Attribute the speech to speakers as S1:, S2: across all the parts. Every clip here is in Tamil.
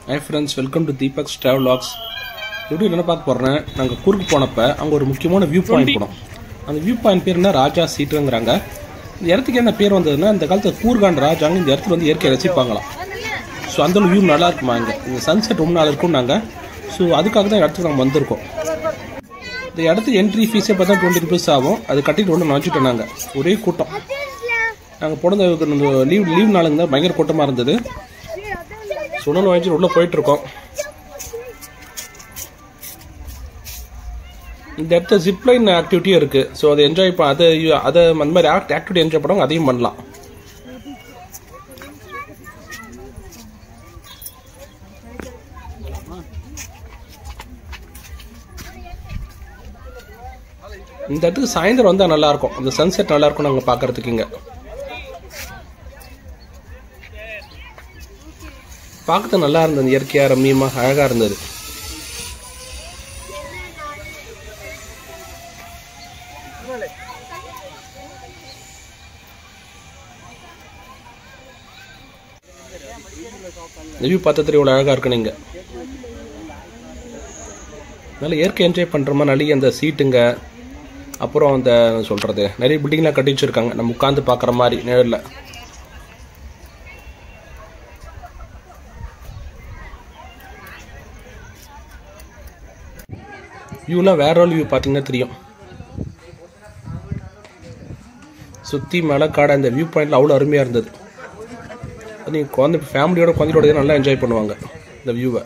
S1: high friends welcome to Deepak's travelogues எப்படி என்ன பார்க்க போகிறேன் நாங்கள் கூருக்கு போனப்போ அங்கே ஒரு முக்கியமான வியூ பாயிண்ட் போனோம் அந்த வியூ பாயிண்ட் பேர் என்ன ராஜா சீட்டுங்கிறாங்க இந்த இடத்துக்கு என்ன பேர் வந்ததுன்னா இந்த காலத்தில் கூர்கான் ராஜாங்க இந்த இடத்துல வந்து இயற்கையை ரசிப்பாங்களாம் ஸோ அந்த வியூ நல்லா இருக்குமா இங்கே இந்த சன்செட் ரொம்ப நாள் இருக்கும் நாங்கள் ஸோ அதுக்காக தான் இந்த இடத்துக்கு நாங்கள் வந்திருக்கோம் இந்த இடத்துக்கு என்ட்ரி ஃபீஸே பார்த்தா டுவெண்ட்டி ருபீஸ் ஆகும் அது கட்டிட்டு ஒன்று நினச்சிட்டோம் நாங்கள் ஒரே கூட்டம் நாங்கள் போன லீவ் லீவ் நாளுங்க தான் பயங்கர கூட்டமாக இருந்தது சுடல் வாங்கிட்டு உள்ளே போயிட்டு இருக்கோம் இந்த இடத்துல ஜிப்லைன் ஆக்டிவிட்டியும் இருக்கு ஸோ அதை என்ஜாய் பண்ண அதை அதை அந்த மாதிரி ஆக்டிவிட்டி என்ஜாய் பண்ணுவாங்க அதையும் பண்ணலாம் இந்த இடத்துக்கு சாயந்தரம் வந்தால் நல்லா இருக்கும் அந்த சன்செட் நல்லா இருக்கும் நாங்கள் பார்க்கறதுக்கு இங்கே பார்க்கறது நல்லா இருந்தது இயற்கையாக ரம்மியமாக அழகாக இருந்தது ரிவ்யூ பார்த்தது இவ்வளோ அழகாக இருக்கு நீங்கள் நல்ல இயற்கை என்ஜாய் பண்ணுற மாதிரி நிறைய அந்த சீட்டுங்க அப்புறம் அந்த சொல்கிறது நிறைய பில்டிங்லாம் கட்டி வச்சுருக்காங்க நம்ம உட்காந்து பார்க்குற மாதிரி நிழலில் வியூலாம் வேற ஒரு வியூ பார்த்தீங்கன்னா தெரியும் சுற்றி மலை காடு அந்த வியூ பாயிண்ட்ல அவ்வளோ அருமையாக இருந்தது நீங்கள் குழந்தை ஃபேமிலியோட குழந்தையோட நல்லா என்ஜாய் பண்ணுவாங்க இந்த வியூவை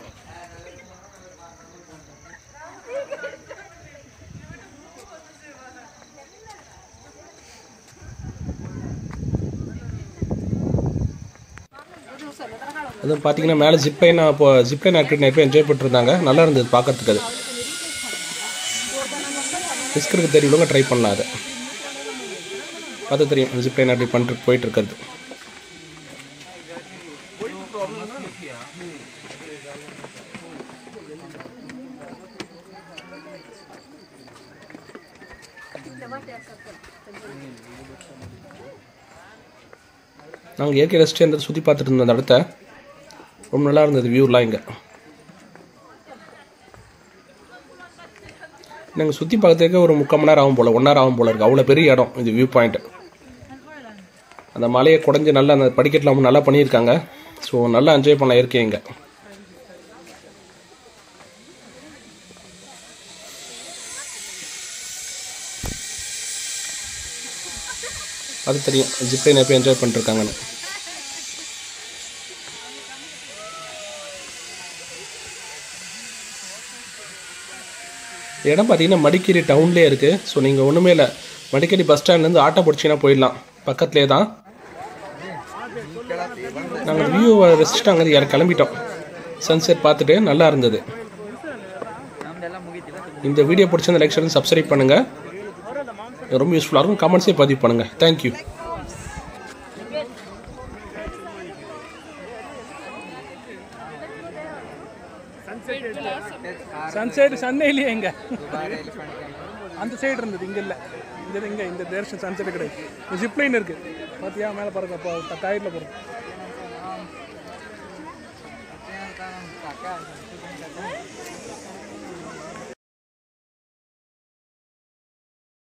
S1: அது பார்த்தீங்கன்னா மேலே ஜிப்லைன் இப்போ ஜிப்லைன் ஆக்டிவிட்டி நிறைய பேர் என்ஜாய் பண்ணிருந்தாங்க நல்லா இருந்தது பார்க்கறதுக்கு அது ரிஸ்க் இருக்கு தெரியலவங்க ட்ரை பண்ணலாம் அதை பார்த்து தெரியும் ஜிப்லைன் ஆக்டிவிட்டி பண்ணிட்டு போயிட்டு இருக்கிறது நாங்கள் இயற்கை ரசிச்சு அந்த சுற்றி பார்த்துட்டு இருந்தோம் அந்த இடத்த ரொம்ப நல்லா இருந்தது வியூலாம் இங்கே நாங்கள் சுற்றி பார்க்கறதுக்கு ஒரு முக்கால் மணி நேரம் ஆகும் போல் ஒன் ஹவர் ஆகும் போல இருக்குது அவ்வளோ பெரிய இடம் இது வியூ பாயிண்ட் அந்த மலையை குடஞ்சி நல்லா அந்த படிக்கட்டில் நல்லா பண்ணியிருக்காங்க ஸோ நல்லா என்ஜாய் பண்ணலாம் இயற்கை இங்கே அது தெரியும் ஜிப்லைன் எப்போ என்ஜாய் பண்ணிருக்காங்கன்னு இடம் பார்த்தீங்கன்னா மடிக்கேரி டவுன்லேயே இருக்குது ஸோ நீங்கள் ஒன்றுமே இல்லை மடிக்கேரி பஸ் ஸ்டாண்ட்லேருந்து ஆட்டோ பிடிச்சிங்கன்னா போயிடலாம் பக்கத்துலேயே தான் நாங்கள் வியூ ரசிச்சுட்டு அங்கே யாரும் கிளம்பிட்டோம் சன்செட் பார்த்துட்டு நல்லா இருந்தது இந்த வீடியோ பிடிச்சிருந்த லைக் ஷேர் சப்ஸ்கிரைப் பண்ணுங்கள் ரொம்ப யூஸ்ஃபுல்லாக இருக்கும் கமெண்ட்ஸே பதிவு பண்ணுங்கள் தேங்க்யூ
S2: சன்சைடு சென்னையிலேயே எங்க அந்த சைடு இருந்தது இங்கே இல்லை இந்த இங்கே இந்த தேர்ஷன் சன்செட் கிடையாது ஜிப்லைன் இருக்குது பார்த்தியா மேலே பாருங்க அப்போ டயரில் போகிறோம்